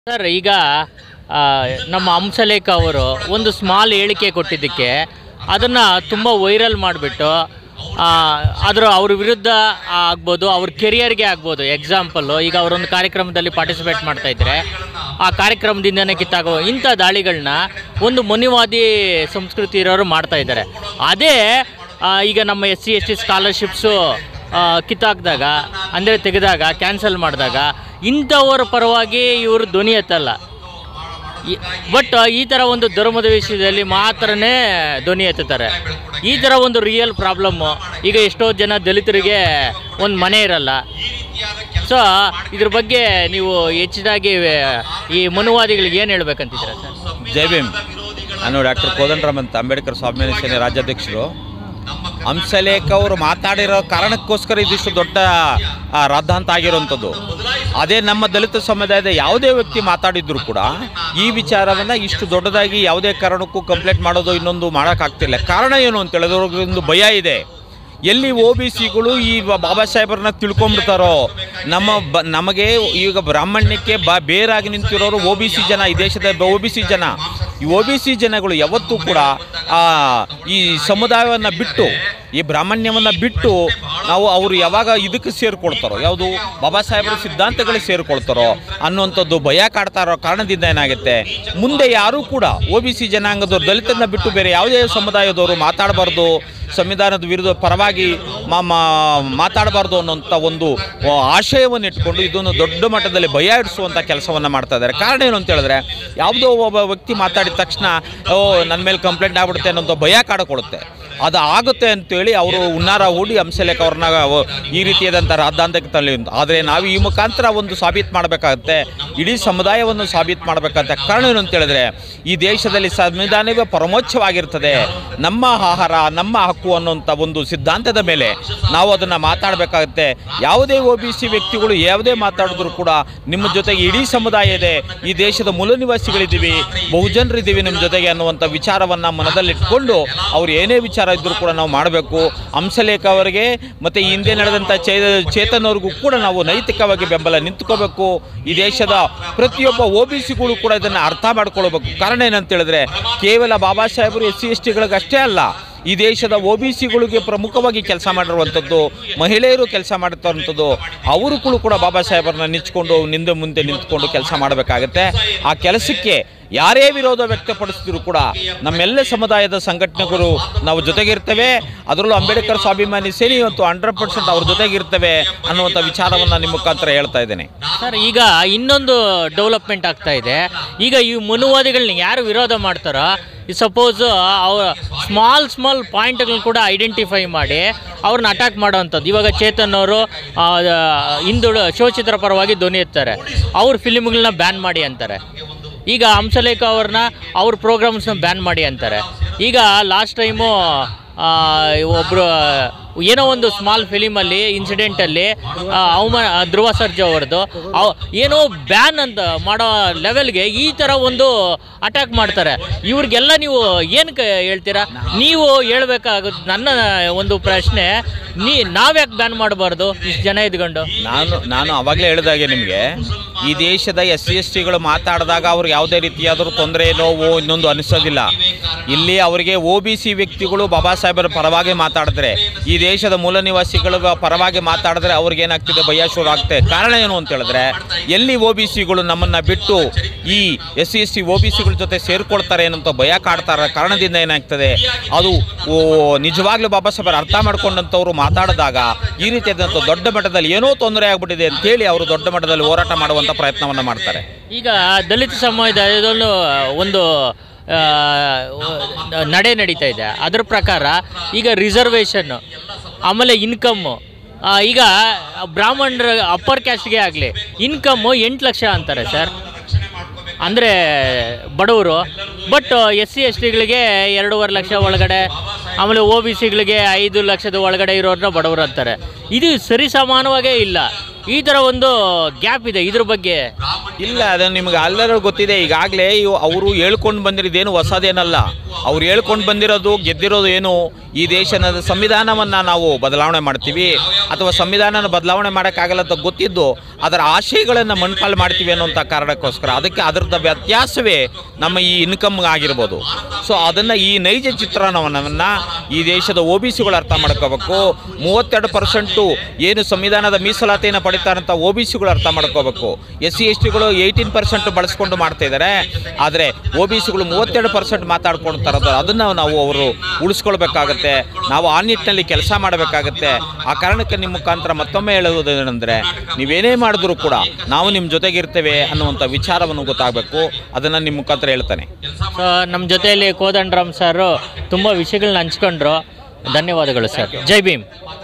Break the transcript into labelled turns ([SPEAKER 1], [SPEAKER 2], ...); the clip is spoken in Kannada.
[SPEAKER 1] ಸರ್ ಈಗ ಆ, ನಮ್ಮ ಹಂಸಲೇಖ ಅವರು ಒಂದು ಸ್ಮಾಲ್ ಹೇಳಿಕೆ ಕೊಟ್ಟಿದ್ದಕ್ಕೆ ಅದನ್ನು ತುಂಬ ವೈರಲ್ ಮಾಡಿಬಿಟ್ಟು ಅದರ ಅವ್ರ ವಿರುದ್ಧ ಆಗ್ಬೋದು ಅವ್ರ ಕೆರಿಯರ್ಗೆ ಆಗ್ಬೋದು ಎಕ್ಸಾಂಪಲ್ಲು ಈಗ ಅವರೊಂದು ಕಾರ್ಯಕ್ರಮದಲ್ಲಿ ಪಾರ್ಟಿಸಿಪೇಟ್ ಮಾಡ್ತಾ ಇದ್ದಾರೆ ಆ ಕಾರ್ಯಕ್ರಮದಿಂದನೇ ಕಿತ್ತಾಗೋ ಇಂಥ ದಾಳಿಗಳನ್ನ ಒಂದು ಮನಿವಾದಿ ಸಂಸ್ಕೃತಿ ಇರೋರು ಮಾಡ್ತಾ ಇದ್ದಾರೆ ಅದೇ ಆ, ಈಗ ನಮ್ಮ S C S T scholarships ಕಿತ್ತಾಕಿದಾಗ ಅಂದರೆ ತೆಗೆದಾಗ ಕ್ಯಾನ್ಸಲ್ ಮಾಡಿದಾಗ ಇಂಥವರ ಪರವಾಗಿ ಇವರು ಧ್ವನಿ ಎತ್ತಲ್ಲ ಬಟ್ ಈ ಥರ ಒಂದು ಧರ್ಮದ ವಿಷಯದಲ್ಲಿ ಮಾತ್ರನೇ ಧ್ವನಿ ಎತ್ತುತ್ತಾರೆ ಈ ಥರ ಒಂದು ರಿಯಲ್ ಪ್ರಾಬ್ಲಮ್ಮು ಈಗ ಎಷ್ಟೋ ಜನ ದಲಿತರಿಗೆ ಒಂದು ಮನೆ ಇರಲ್ಲ ಸೊ ಇದ್ರ ಬಗ್ಗೆ ನೀವು ಹೆಚ್ಚಿದಾಗಿ ಈ ಮನುವಾದಿಗಳಿಗೆ ಏನು ಹೇಳ್ಬೇಕಂತಿದ್ದೀರಾ ಸರ್
[SPEAKER 2] ಜೈ ಭೀಮ್ ನಾನು ಡಾಕ್ಟರ್ ಕೋದಂಡರಾಮ್ ಅಂತ ಅಂಬೇಡ್ಕರ್ ಸ್ವಾಭಿಮಾನಿ ಸೇನೆ ರಾಜ್ಯಾಧ್ಯಕ್ಷರು ಹಂಸಲೇಖ ಅವರು ಮಾತಾಡಿರೋ ಕಾರಣಕ್ಕೋಸ್ಕರ ಇದಿಷ್ಟು ದೊಡ್ಡ ಆ, ರಾದ್ಧಾಂತ ಆಗಿರೋಂಥದ್ದು ಅದೇ ನಮ್ಮ ದಲಿತ ಸಮುದಾಯದ ಯಾವುದೇ ವ್ಯಕ್ತಿ ಮಾತಾಡಿದ್ರು ಕೂಡ ಈ ವಿಚಾರವನ್ನು ಇಷ್ಟು ದೊಡ್ಡದಾಗಿ ಯಾವುದೇ ಕಾರಣಕ್ಕೂ ಕಂಪ್ಲೇಂಟ್ ಮಾಡೋದು ಇನ್ನೊಂದು ಮಾಡೋಕ್ಕಾಗ್ತಿಲ್ಲ ಕಾರಣ ಏನು ಅಂತ ಹೇಳಿದ್ರೆ ಒಂದು ಭಯ ಇದೆ ಎಲ್ಲಿ ಒ ಬಿ ಸಿಗಳು ಈ ಬ- ಬಾಬಾ ಸಾಹೇಬ್ರನ್ನ ತಿಳ್ಕೊಂಬಿಡ್ತಾರೋ ನಮ್ಮ ಬ ನಮಗೆ ಈಗ ಬ್ರಾಹ್ಮಣ್ಯಕ್ಕೆ ಬ ಬೇರಾಗಿ ನಿಂತಿರೋರು ಒ ಬಿ ಸಿ ಜನ ಈ ದೇಶದ ಒ ಬಿ ಸಿ ಜನ ಈ ಒ ಬಿ ಸಿ ಜನಗಳು ಯಾವತ್ತೂ ಕೂಡ ಆ, ಈ ಸಮುದಾಯವನ್ನು ಬಿಟ್ಟು ಈ ಬ್ರಾಹ್ಮಣ್ಯವನ್ನು ಬಿಟ್ಟು ನಾವು ಅವರು ಯಾವಾಗ ಇದಕ್ಕೆ ಸೇರಿಕೊಳ್ತಾರೋ ಯಾವುದು ಬಾಬಾ ಸಾಹೇಬರ ಸಿದ್ಧಾಂತಗಳಿಗೆ ಸೇರಿಕೊಳ್ತಾರೋ ಅನ್ನುವಂಥದ್ದು ಭಯ ಕಾಡ್ತಾ ಇರೋ ಕಾರಣದಿಂದ ಏನಾಗುತ್ತೆ ಮುಂದೆ ಯಾರೂ ಕೂಡ ಒ ಬಿ ಸಿ ಜನಾಂಗದವ್ರು ದಲಿತರನ್ನ ಬಿಟ್ಟು ಬೇರೆ ಯಾವುದೇ ಸಮುದಾಯದವರು ಮಾತಾಡಬಾರ್ದು ಸಂವಿಧಾನದ ವಿರುದ್ಧ ಪರವಾಗಿ ಮಾ- ಮಾ- ಮಾತಾಡಬಾರ್ದು ಅನ್ನೋಂಥ ಒಂದು ಆ, ಆಶಯವನ್ನು ಇಟ್ಕೊಂಡು ಇದನ್ನು ದೊಡ್ಡ ಮಟ್ಟದಲ್ಲಿ ಭಯ ಇಡಿಸುವಂಥ ಕೆಲಸವನ್ನು ಮಾಡ್ತಾ ಇದ್ದಾರೆ ಕಾರಣ ಏನು ಅಂತ ಹೇಳಿದ್ರೆ ಯಾವುದೋ ಒಬ್ಬ ವ್ಯಕ್ತಿ ಮಾತಾಡಿದ ತಕ್ಷಣ ಓ ನನ್ನ ಮೇಲೆ ಕಂಪ್ಲೇಂಟ್ ಆಗ್ಬಿಡುತ್ತೆ ಅನ್ನೋಂಥ ಭಯ ಕಾಡಿಕೊಳ್ಳುತ್ತೆ ಅದು ಆಗುತ್ತೆ ಅಂತೇಳಿ ಅವರು ಉನ್ನಾರ ಹೂಡಿ ಹಂಸಲೇಖ ಅವ್ರನ್ನ ಅವ- ಈ ರೀತಿಯಾದಂಥ ರಾದ್ದಾಂತಕ್ಕೆ ತಳ್ಳಿ ಆದರೆ ನಾವು ಈ ಮುಖಾಂತರ ಒಂದು ಸಾಬೀತು ಮಾಡಬೇಕಾಗತ್ತೆ ಇಡೀ ಸಮುದಾಯವನ್ನು ಸಾಬೀತು ಮಾಡಬೇಕಂತ ಕಾರಣ ಏನು ಅಂತ ಹೇಳಿದ್ರೆ ಈ ದೇಶದಲ್ಲಿ ಸಂವಿಧಾನವೇ ಪರಮೋಚ್ಛವಾಗಿರ್ತದೆ ನಮ್ಮ ಆಹಾರ ನಮ್ಮ ಹಕ್ಕು ಅನ್ನುವಂಥ ಒಂದು ಸಿದ್ಧಾಂತದ ಮೇಲೆ ನಾವು ಅದನ್ನು ಮಾತಾಡಬೇಕಾಗುತ್ತೆ ಯಾವುದೇ ಒ ಬಿ ಸಿ ವ್ಯಕ್ತಿಗಳು ಯಾವುದೇ ಮಾತಾಡಿದ್ರು ಕೂಡ ನಿಮ್ಮ ಜೊತೆಗೆ ಇಡೀ ಸಮುದಾಯ ಇದೆ ಈ ದೇಶದ ಮೂಲ ನಿವಾಸಿಗಳಿದ್ದೀವಿ ಬಹುಜನರಿದ್ದೀವಿ ನಿಮ್ಮ ಜೊತೆಗೆ ಅನ್ನುವಂಥ ವಿಚಾರವನ್ನು ಮನದಲ್ಲಿಟ್ಕೊಂಡು ಅವ್ರು ಏನೇ ವಿಚಾರ ಇದ್ದರೂ ಕೂಡ ನಾವು ಮಾಡಬೇಕು ಹಂಸಲೇಖ ಅವರಿಗೆ ಮತ್ತು ಈ ಹಿಂದೆ ನಡೆದಂಥ ಚೇ ಚೇತನ್ ಅವ್ರಿಗೂ ಕೂಡ ನಾವು ನೈತಿಕವಾಗಿ ಬೆಂಬಲ ನಿಂತ್ಕೋಬೇಕು ಈ ದೇಶದ ಪ್ರತಿಯೊಬ್ಬ ಒ ಬಿ ಸಿಗಳು ಕೂಡ ಇದನ್ನು ಅರ್ಥ ಮಾಡ್ಕೊಳ್ಬೇಕು ಕಾರಣ ಏನಂತ ಹೇಳಿದ್ರೆ ಕೇವಲ ಬಾಬಾ ಸಾಹೇಬರು ಎಸ್ ಸಿ ಎಸ್ ಟಿಗಳಿಗಷ್ಟೇ ಅಲ್ಲ ಈ ದೇಶದ ಒ ಬಿ ಸಿಗಳಿಗೆ ಪ್ರಮುಖವಾಗಿ ಕೆಲಸ ಮಾಡಿರುವಂಥದ್ದು ಮಹಿಳೆಯರು ಕೆಲಸ ಮಾಡುತ್ತಂಥದ್ದು ಅವರು ಕೂಡ ಕೂಡ ಬಾಬಾ ಸಾಹೇಬರನ್ನ ನಿಂತ್ಕೊಂಡು ನಿಂದೆ ಮುಂದೆ ನಿಂತ್ಕೊಂಡು ಕೆಲಸ ಮಾಡಬೇಕಾಗತ್ತೆ ಆ ಕೆಲಸಕ್ಕೆ ಯಾರೇ ವಿರೋಧ ವ್ಯಕ್ತಪಡಿಸಿದ್ರು ಕೂಡ ನಮ್ಮೆಲ್ಲ ಸಮುದಾಯದ ಸಂಘಟನೆಗಳು ನಾವು ಜೊತೆಗಿರ್ತೇವೆ ಅದರಲ್ಲೂ ಅಂಬೇಡ್ಕರ್ ಸ್ವಾಭಿಮಾನಿ ಸೇನೆ ಇವತ್ತು ಹಂಡ್ರೆಡ್ ಪರ್ಸೆಂಟ್ ಅವ್ರ ಜೊತೆಗಿರ್ತೇವೆ ಅನ್ನುವಂಥ ವಿಚಾರವನ್ನು ನಿಮ್ಮ ಮುಖಾಂತರ ಹೇಳ್ತಾ ಇದ್ದೇನೆ
[SPEAKER 1] ಸರ್ ಈಗ ಇನ್ನೊಂದು ಡೆವಲಪ್ಮೆಂಟ್ ಆಗ್ತಾ ಇದೆ ಈಗ ಈ ಮನುವಾದಿಗಳನ್ನ ಯಾರು ವಿರೋಧ ಮಾಡ್ತಾರೋ ಈ ಸಪೋಸ್ ಅವ್ರ ಸ್ಮಾಲ್ ಸ್ಮಾಲ್ ಪಾಯಿಂಟ್ಗಳನ್ನ ಕೂಡ ಐಡೆಂಟಿಫೈ ಮಾಡಿ ಅವ್ರನ್ನ ಅಟ್ಯಾಕ್ ಮಾಡೋವಂಥದ್ದು ಇವಾಗ ಚೇತನ್ ಅವರು ಆ, ಹಿಂದುಳು ಶೋಷಿತರ ಪರವಾಗಿ ಧ್ವನಿ ಎತ್ತಾರೆ ಅವ್ರ ಫಿಲಿಮ್ಗಳನ್ನ ಬ್ಯಾನ್ ಮಾಡಿ ಅಂತಾರೆ ಈಗ ಹಂಸಲೇಖ ಅವ್ರನ್ನ ಅವ್ರ ಪ್ರೋಗ್ರಾಮ್ಸ್ನ ಬ್ಯಾನ್ ಮಾಡಿ ಅಂತಾರೆ ಈಗ ಲಾಸ್ಟ್ ಟೈಮು ಒಬ್ಬರು ಏನೋ ಒಂದು ಸ್ಮಾಲ್ ಫಿಲಿಮಲ್ಲಿ ಇನ್ಸಿಡೆಂಟಲ್ಲಿ ಅವಮಾನ ಧ್ರುವ ಸರ್ಜಾ ಅವ್ರದ್ದು ಅವ್- ಏನೋ ಬ್ಯಾನ್ ಅಂತ ಮಾಡೋ ಲೆವೆಲ್ಗೆ ಈ ಥರ ಒಂದು ಅಟ್ಯಾಕ್ ಮಾಡ್ತಾರೆ ಇವ್ರಿಗೆಲ್ಲ ನೀವು ಏನಕ್ಕೆ ಹೇಳ್ತೀರಾ ನೀವು ಹೇಳ್ಬೇಕಾಗುತ್ತೆ ನನ್ನ ಒಂದು ಪ್ರಶ್ನೆ ನೀ ನಾವ್ಯಾಕೆ ಬ್ಯಾನ್ ಮಾಡಬಾರ್ದು ಇಷ್ಟು ಜನ ಇದ್ಕೊಂಡು
[SPEAKER 2] ನಾನು ನಾನು ಅವಾಗಲೇ ಹೇಳಿದಾಗೆ ನಿಮಗೆ ಈ ದೇಶದ ಎಸ್ ಸಿ ಎಸ್ ಟಿಗಳು ಮಾತಾಡಿದಾಗ ಅವ್ರಿಗೆ ಯಾವುದೇ ರೀತಿಯಾದರೂ ತೊಂದರೆ ನೋವು ಇನ್ನೊಂದು ಅನಿಸೋದಿಲ್ಲ ಇಲ್ಲಿ ಅವರಿಗೆ ಒ ಬಿ ಸಿ ವ್ಯಕ್ತಿಗಳು ಬಾಬಾ ಸಾಹೇಬರ ಪರವಾಗಿ ಮಾತಾಡಿದ್ರೆ ಈ ದೇಶದ ಮೂಲ ನಿವಾಸಿಗಳ ಪರವಾಗಿ ಮಾತಾಡಿದ್ರೆ ಅವ್ರಿಗೆ ಏನಾಗ್ತಿದೆ ಭಯ ಶುರು ಆಗ್ತದೆ ಕಾರಣ ಏನು ಅಂತ ಹೇಳಿದ್ರೆ ಎಲ್ಲಿ ಒ ಬಿ ಸಿಗಳು ನಮ್ಮನ್ನು ಬಿಟ್ಟು ಈ S C S T O B ಸಿಗಳ ಜೊತೆ ಸೇರ್ಕೊಳ್ತಾರೆ ಅನ್ನೋಂಥ ಭಯ ಕಾಡ್ತಾರ ಕಾರಣದಿಂದ ಏನಾಗ್ತದೆ ಅದು ಓ ನಿಜವಾಗ್ಲೂ ಬಾಬಾ ಸಾಹೇಬರು ಅರ್ಥ ಮಾಡ್ಕೊಂಡಂಥವ್ರು ಮಾತಾಡಿದಾಗ ಈ ರೀತಿಯಾದಂಥ ದೊಡ್ಡ ಮಟ್ಟದಲ್ಲಿ ಏನೋ ತೊಂದರೆ ಆಗ್ಬಿಟ್ಟಿದೆ ಅಂತೇಳಿ ಅವರು ದೊಡ್ಡ ಮಟ್ಟದಲ್ಲಿ ಹೋರಾಟ ಮಾಡುವಂಥ ಪ್ರಯತ್ನವನ್ನು ಮಾಡ್ತಾರೆ
[SPEAKER 1] ಈಗ ದಲಿತ ಸಮುದಾಯದಲ್ಲೂ ಒಂದು ಆ, ನಡೆ ನಡೀತಾ ಇದೆ ಅದ್ರ ಪ್ರಕಾರ ಈಗ ರಿಸರ್ವೇಷನ್ನು ಆಮೇಲೆ ಇನ್ಕಮ್ಮು ಈಗ ಬ್ರಾಹ್ಮಣರ ಅಪ್ಪರ್ ಕ್ಯಾಸ್ಟ್ಗೆ ಆಗಲಿ ಇನ್ಕಮ್ಮು ಎಂಟು ಲಕ್ಷ ಅಂತಾರೆ ಸರ್ ಅಂದರೆ ಬಡವರು ಬಟ್ ಎಸ್ ಸಿ ಎಸ್ ಟಿಗಳಿಗೆ ಎರಡೂವರೆ ಲಕ್ಷ ಒಳಗಡೆ ಆಮೇಲೆ ಒ ಬಿ ಸಿಗಳಿಗೆ ಐದು ಲಕ್ಷದ ಒಳಗಡೆ ಇರೋರನ್ನ ಬಡವರು ಅಂತಾರೆ ಇದು ಸರಿ ಸಮಾನವಾಗೇ ಇಲ್ಲ ಈ ಥರ ಒಂದು ಗ್ಯಾಪ್ ಇದೆ ಇದ್ರ ಬಗ್ಗೆ
[SPEAKER 2] ಇಲ್ಲ ಅದು ನಿಮ್ಗೆ ಎಲ್ಲರೂ ಗೊತ್ತಿದೆ ಈಗಾಗಲೇ ಇವು ಅವರು ಹೇಳ್ಕೊಂಡು ಬಂದಿರೋದೇನು ಹೊಸದೇನಲ್ಲ ಅವ್ರು ಹೇಳ್ಕೊಂಡು ಬಂದಿರೋದು ಗೆದ್ದಿರೋದು ಏನು ಈ ದೇಶದ ಸಂವಿಧಾನವನ್ನು ನಾವು ಬದಲಾವಣೆ ಮಾಡ್ತೀವಿ ಅಥವಾ ಸಂವಿಧಾನನ ಬದಲಾವಣೆ ಮಾಡೋಕ್ಕಾಗಲ್ಲ ಅಂತ ಗೊತ್ತಿದ್ದು ಅದರ ಆಶಯಗಳನ್ನು ಮಣ್ಪಾಲು ಮಾಡ್ತೀವಿ ಅನ್ನೋಂಥ ಕಾರಣಕ್ಕೋಸ್ಕರ ಅದಕ್ಕೆ ಅದರದ ವ್ಯತ್ಯಾಸವೇ ನಮ್ಮ ಈ ಇನ್ಕಮ್ ಆಗಿರ್ಬೋದು ಸೊ ಅದನ್ನು ಈ ನೈಜ ಚಿತ್ರಣವನ್ನು ಈ ದೇಶದ ಒ ಬಿ ಸಿಗಳು ಅರ್ಥ ಮಾಡ್ಕೋಬೇಕು ಮೂವತ್ತೆರಡು ಪರ್ಸೆಂಟು ಏನು ಸಂವಿಧಾನದ ಮೀಸಲಾತಿಯನ್ನು ಪಡಿತಾರಂಥ ಒ ಬಿ ಸಿಗಳು ಅರ್ಥ ಮಾಡ್ಕೋಬೇಕು ಎಸ್ ಸಿ ಎಸ್ ಟಿಗಳು ಏಯ್ಟೀನ್ ಪರ್ಸೆಂಟ್ ಬಳಸ್ಕೊಂಡು ಮಾಡ್ತಾ ಇದ್ದಾರೆ ಆದರೆ ಒ ಬಿ ಸಿಗಳು ಮೂವತ್ತೆರಡು ಪರ್ಸೆಂಟ್ ಮಾತಾಡ್ಕೊಳ್ತಾರದು ಅದನ್ನು ನಾವು ಅವರು ಉಳಿಸ್ಕೊಳ್ಬೇಕಾಗತ್ತೆ ನಾವು ಆ ನಿಟ್ಟಿನಲ್ಲಿ ಕೆಲಸ ಮಾಡಬೇಕಾಗತ್ತೆ ಆ ಕಾರಣಕ್ಕೆ ನಿಮ್ಮ ಮುಖಾಂತರ ಮತ್ತೊಮ್ಮೆ ಹೇಳುವುದೇನೆಂದರೆ ನೀವೇನೇ ಮಾಡಿದ್ರೂ ಕೂಡ ನಾವು ನಿಮ್ಮ ಜೊತೆಗಿರ್ತೇವೆ ಅನ್ನುವಂಥ ವಿಚಾರವನ್ನು ಗೊತ್ತಾಗಬೇಕು ಅದನ್ನು ನಿಮ್ಮ ಮುಖಾಂತರ ಹೇಳ್ತಾನೆ
[SPEAKER 1] ಸೊ ನಮ್ಮ ಜೊತೆಯಲ್ಲಿ ಕೋದಂಡರಾಮ್ ಸರ್ ತುಂಬ ವಿಷಯಗಳನ್ನ ಹಂಚ್ಕೊಂಡ್ರು ಧನ್ಯವಾದಗಳು ಸರ್ ಜೈ ಭೀಮ್